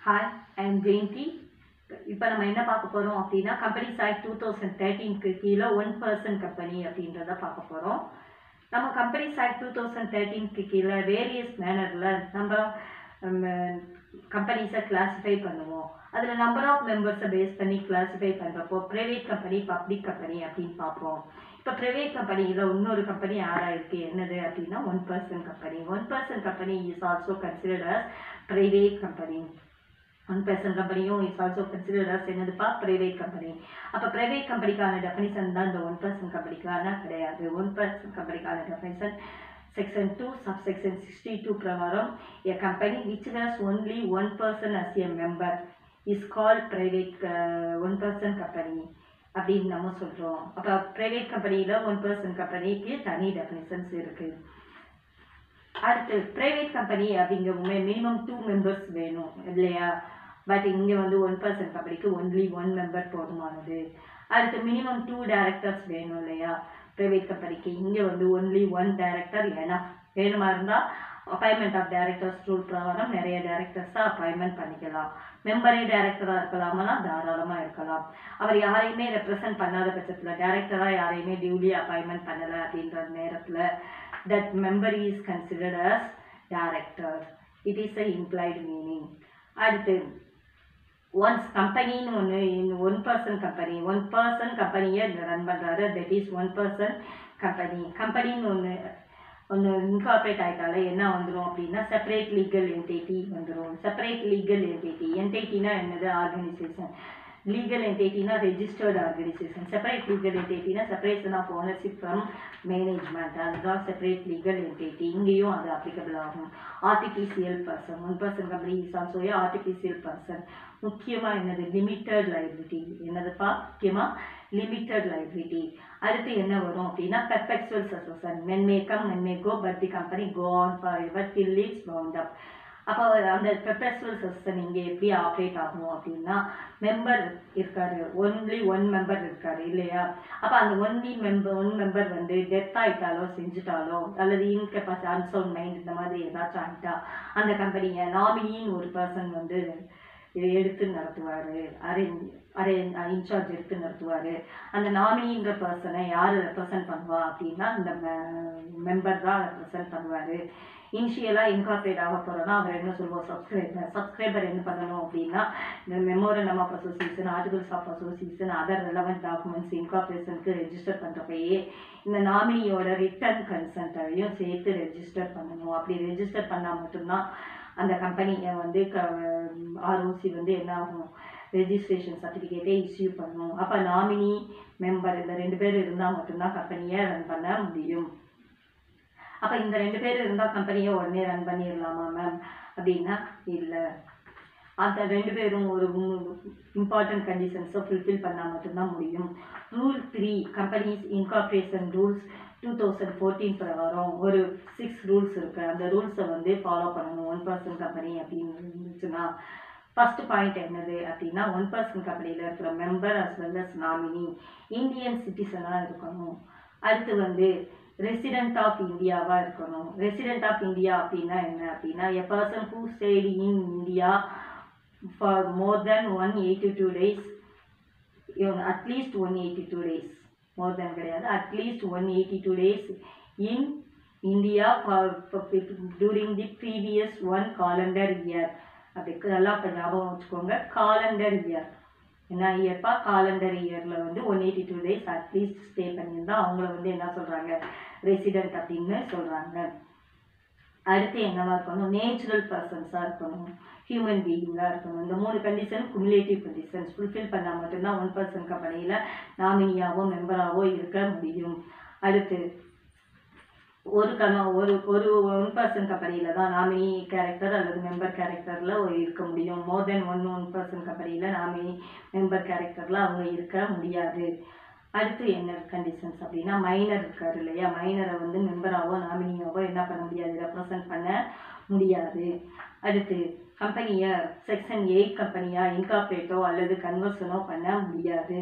hi I am Jayanthi இப்போ நம்ம என்ன பார்க்க போகிறோம் அப்படின்னா கம்பெனி சைட் டூ தௌசண்ட் தேர்ட்டீனுக்கு கீழே ஒன் பர்சன் கம்பெனி அப்படின்றத பார்க்க போகிறோம் நம்ம கம்பெனி சைட் டூ தௌசண்ட் தேர்ட்டீனுக்கு கீழே வேரியஸ் மேனரில் நம்ம கம்பெனிஸை கிளாஸிஃபை பண்ணுவோம் அதில் நம்பர் ஆஃப் மெம்பர்ஸை பேஸ் பண்ணி கிளாஸிஃபை பண்ணுறப்போ ப்ரைவேட் கம்பெனி பப்ளிக் கம்பெனி அப்படின்னு பார்ப்போம் இப்போ ப்ரைவேட் கம்பெனியில் இன்னொரு கம்பெனி ஆடாக இருக்குது என்னது அப்படின்னா one person company one person company is also considered as private company one person கம்பெனியும் இஸ் ஆல்சோ கன்சிடர்ட் அஸ் என்னதுப்பா ப்ரைவேட் கம்பெனி அப்போ ப்ரைவேட் கம்பெனிக்கான டெஃபினிஷன் தான் இந்த ஒன் பர்சன் கம்பெனிக்கான கிடையாது ஒன் பர்சன் கம்பெனிக்கான definition section two sub section sixty two பிரகாரம் a company which has only one person as a member is call private one person company அப்படின்னு நம்ம சொல்கிறோம் அப்போ ப்ரைவேட் கம்பெனியில் ஒன் பர்சன் கம்பெனிக்கு தனி டெஃபினிஷன்ஸ் இருக்குது அடுத்து ப்ரைவேட் கம்பெனி அப்படிங்கிற மினிமம் டூ மெம்பர்ஸ் வேணும் இல்லையா பட் இங்கே வந்து ஒன் பர்சன் கம்பெனிக்கு ஒன்லி ஒன் மெம்பர் போதுமானது அடுத்து மினிமம் டூ டேரக்டர்ஸ் வேணும் இல்லையா ப்ரைவேட் கம்பெனிக்கு இங்கே வந்து ஒன்லி ஒன் டேரக்டர் ஏன்னா வேணுமா இருந்தால் அப்பாயின்மெண்ட் ஆஃப் டேரக்டர்ஸ் ரூல் பிரகாரம் நிறைய டேரக்டர்ஸாக அப்பாயின்மெண்ட் பண்ணிக்கலாம் மெம்பரே டேரக்டராக இருக்கலாமனா தாராளமாக இருக்கலாம் அவர் யாரையுமே ரெப்ரசன்ட் பண்ணாத பட்சத்தில் டேரக்டராக யாரையுமே டியூலி அப்பாயின்மெண்ட் பண்ணலை அப்படின்ற நேரத்தில் that member is considered as director it is a employed meaning அடுத்து ஒன்ஸ் கம்பெனின்னு ஒன்று one person company one person கம்பெனியை ரன் பண்ணுறாரு that is one person company கம்பெனின்னு ஒன்று ஒன்று இன்கார்பரேட் ஆகிட்டாலே என்ன வந்துடும் அப்படின்னா செப்பரேட் லீகல் என்டிட்டி வந்துடும் செப்பரேட் லீகல் என்டிட்டி என்டிட்டினா என்னது ஆர்கனைசேஷன் லீகல் என்டிட்டினா ரெஜிஸ்டர்டு ஆர்கனைசேஷன் செப்பரேட் லீகல் என்டிட்டினா separation of ownership from management அதுதான் செப்பரேட் லீகல் என்டிட்டி இங்கேயும் அது அப்ளிகபிள் ஆகும் artificial person one person company is also a artificial person முக்கியமாக என்னது லிமிட்டட் லைபிலிட்டி என்னதுப்பா முக்கியமாக லிமிட்டட் லைபிலிட்டி அடுத்து என்ன வரும் அப்படின்னா perpetual succession men may come men may go but the company go on for ever till its bound up அப்போ அந்த பெர்பெக்சுவல் சசன் இங்கே எப்படி ஆப்ரேட் ஆகும் அப்படின்னா மெம்பர் இருக்காரு ஒன்லி ஒன் மெம்பர் இருக்காரு இல்லையா அப்போ அந்த ஒன்லி மெம்பர் ஒன் மெம்பர் வந்து டெத் ஆயிட்டாலோ செஞ்சுட்டாலோ அல்லது இன்கெப்பாசி அன்சவுண்ட் மைண்ட் இந்த மாதிரி ஏதாச்சும் ஆகிட்டா அந்த கம்பெனியை நாமினின்னு ஒரு பர்சன் வந்து இதை எடுத்து நடத்துவார் அரேஞ்ச் அரேஞ்ச் இன்சார்ஜ் எடுத்து நடத்துவார் அந்த நாமினின்ற பர்சனை யார் ரெப்ரசன்ட் பண்ணுவா அப்படின்னா அந்த மெம்பர் தான் ரெப்ரசன்ட் பண்ணுவார் இனிஷியலாக இன்கார்பரேட் ஆக போகிறோன்னா அவர் என்ன சொல்லுவோம் சப்ஸ்கிரைபர் சப்ஸ்கிரைபர் என்ன பண்ணணும் அப்படின்னா இந்த memorandum of association articles of association other relevant documents இன்கார்பரேஷனுக்கு ரெஜிஸ்டர் பண்ணுறப்பயே இந்த நாமினியோட ரிட்டர்ன் கன்சென்ட்டையும் சேர்த்து ரெஜிஸ்டர் பண்ணணும் அப்படி ரெஜிஸ்டர் பண்ணால் மட்டும்தான் அந்த கம்பெனியை வந்து க ஆர்ஓசி வந்து என்ன ஆகும் ரெஜிஸ்ட்ரேஷன் சர்டிஃபிகேட்டே இஷ்யூ பண்ணும் அப்போ நாமினி மெம்பர் இந்த ரெண்டு பேர் இருந்தால் மட்டும்தான் கம்பெனியை ரன் பண்ண முடியும் அப்போ இந்த ரெண்டு பேர் இருந்தால் கம்பெனியை உடனே ரன் பண்ணிடலாமா மேம் அப்படின்னா இல்லை அந்த ரெண்டு பேரும் ஒரு இம்பார்ட்டன்ட் கண்டிஷன்ஸை ஃபுல்ஃபில் பண்ணால் மட்டும்தான் முடியும் rule three companies incorporation rules two thousand fourteen பிரகாரம் ஒரு சிக்ஸ் ரூல்ஸ் இருக்குது அந்த ரூல்ஸை வந்து ஃபாலோ பண்ணணும் ஒன் பர்சன்ட் கம்பெனி அப்படின்னு இருந்துச்சுன்னா ஃபர்ஸ்ட் பாயிண்ட் என்னது அப்படின்னா ஒன் பர்சன்ட் கம்பெனியில் இருக்கிற member as well as nominee Indian சிட்டிசனாக இருக்கணும் அடுத்து வந்து ரெசிடென்ட் ஆஃப் இந்தியாவாக இருக்கணும் ரெசிடென்ட் ஆஃப் இந்தியா அப்படின்னா என்ன அப்படின்னா a person who stayed in India for more than one eighty two days at least one eighty two days more than கிடையாது at least one eighty two days in India for during the previous one calendar year அப்படி நல்லா இப்போ ஞாபகம் வச்சுக்கோங்க calendar year என்ன இயர்ப்பா calendar இயரில் வந்து one eighty two days at least stay பண்ணியிருந்தா அவங்கள வந்து என்ன சொல்கிறாங்க ரெசிடென்ட் அப்படின்னு சொல்கிறாங்க அடுத்து என்னவா இருக்கணும் நேச்சுரல் பர்சன்ஸாக இருக்கணும் ஹியூமன் பீயிங்காக இருக்கணும் இந்த மூணு கண்டிஷன் குமுலேட்டிவ் கண்டிஷன்ஸ் ஃபுல்ஃபில் பண்ணால் மட்டும்தான் ஒன் பர்சன் கம்பெனியில் நாமினியாவோ மெம்பராகவோ இருக்க முடியும் அடுத்து ஒரு கண ஒரு ஒரு ஒன் பர்சன் கம்பெனியில் தான் நாமினி கேரக்டர் அல்லது மெம்பர் கேரக்டரில் இருக்க முடியும் more than one one person கம்பெனியில் நாமினி மெம்பர் கேரக்டரில் அவங்க இருக்க முடியாது அடுத்து என்ன கண்டிஷன்ஸ் அப்படின்னா மைனர் இருக்கார் இல்லையா மைனரை வந்து மெம்பராகவோ நாமினியாவோ என்ன பண்ண முடியாது ரெப்ரசன்ட் பண்ண முடியாது அடுத்து கம்பெனியை செக்ஷன் எயிட் கம்பெனியாக இன்கார்பரேட்டோ அல்லது கன்வர்ஷனோ பண்ண முடியாது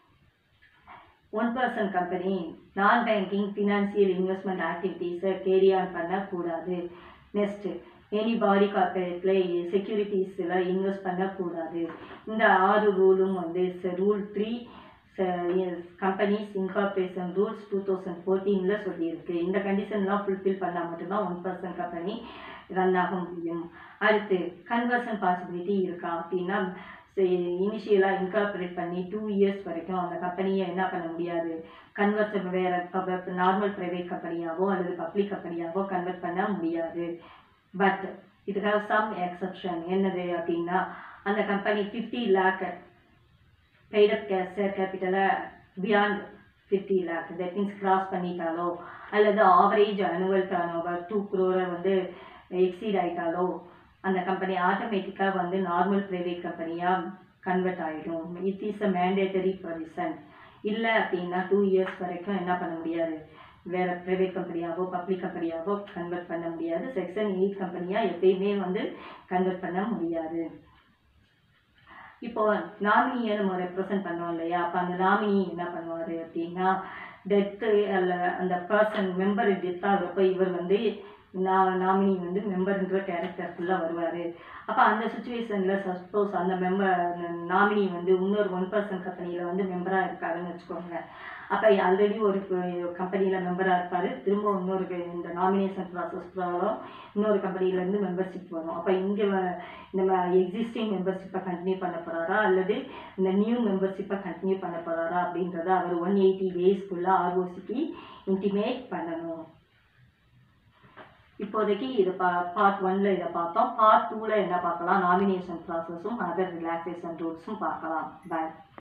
one person company non banking financial investment ஆக்டிவிட்டீஸை கேரி ஆன் பண்ணக்கூடாது நெக்ஸ்ட்டு எனி பாடி கார்பரேட்டில் செக்யூரிட்டிஸில் இன்வெஸ்ட் பண்ணக்கூடாது இந்த ஆறு ரூலும் வந்து rule three companies incorporation rules two thousand ஃபோர்டீனில் சொல்லியிருக்கு இந்த கண்டிஷன்லாம் ஃபுல்ஃபில் பண்ணால் மட்டும்தான் ஒன் பர்சன்ட் கம்பெனி ரன் ஆக முடியும் அடுத்து கன்வர்ஷன் பாசிபிலிட்டி இருக்கா அப்படின்னா இனிஷியலாக இன்கார்பரேட் பண்ணி டூ இயர்ஸ் வரைக்கும் அந்த கம்பெனியை என்ன பண்ண முடியாது கன்வெர்ட் வேறு நார்மல் ப்ரைவேட் கம்பெனியாவோ அல்லது பப்ளிக் கம்பெனியாவோ கன்வெர்ட் பண்ண முடியாது பட் இது ஹேவ் சம் எக்ஸப்ஷன் என்னது அப்படின்னா அந்த company fifty lakh paid up share கேபிட்டலை beyond fifty lakh that means cross பண்ணிட்டாலோ அல்லது average annual turnover two குரோரை வந்து எக்ஸீட் ஆயிட்டாலோ அந்த கம்பெனி ஆட்டோமேட்டிக்காக வந்து நார்மல் ப்ரைவேட் கம்பெனியாக கன்வெர்ட் ஆகிடும் it is a mandatory provision இல்லை அப்படின்னா டூ இயர்ஸ் வரைக்கும் என்ன பண்ண முடியாது வேற ப்ரைவேட் கம்பெனியாவோ பப்ளிக் கம்பெனியாவோ கன்வெர்ட் பண்ண முடியாது செக்ஷன் எயிட் கம்பெனியாக எப்பயுமே வந்து கன்வெர்ட் பண்ண முடியாது இப்போ நாமினியை நம்ம ரெப்ரசன்ட் பண்ணோம் இல்லையா அப்போ அந்த நாமினி என்ன பண்ணுவார் அப்படின்னா டெத்து அல்ல அந்த பர்சன் மெம்பர் டெத் ஆகிறப்ப இவர் வந்து நான் நாமினி வந்து மெம்பர்ன்ற கேரக்டர்க்குள்ளே வருவார் அப்போ அந்த சுச்சுவேஷனில் சப்போஸ் அந்த மெம்பர் நாமினி வந்து இன்னொரு ஒன் பர்சன்ட் கம்பெனியில் வந்து மெம்பராக இருக்காருன்னு வச்சுக்கோங்க அப்போ ஆல்ரெடி ஒரு கம்பெனியில் மெம்பராக இருப்பார் திரும்ப இன்னொரு க- இந்த நாமினேஷன் ப்ராசஸ் ப்ராப்ளம் இன்னொரு கம்பெனிலேருந்து மெம்பர்ஷிப் வரும் அப்போ இங்கே நம்ம எக்ஸிஸ்டிங் மெம்பர்ஷிப்பை கண்டினியூ பண்ண போகிறாரா அல்லது இந்த நியூ மெம்பர்ஷிப்பை கண்டினியூ பண்ண போகிறாரா அப்படின்றத அவர் ஒன் எயிட்டி டேஸ்க்குள்ளே ஆர்ஓசிக்கு இன்டிமேட் பண்ணணும் இப்போதைக்கு இது பா பார்ட் ஒன்ல இதை பார்த்தோம் பார்ட் டூவில் என்ன பார்க்கலாம் நாமினேஷன் ப்ராசஸும் அதர் ரிலாக்ஸேஷன் ரூல்ஸும் பார்க்கலாம் பாய்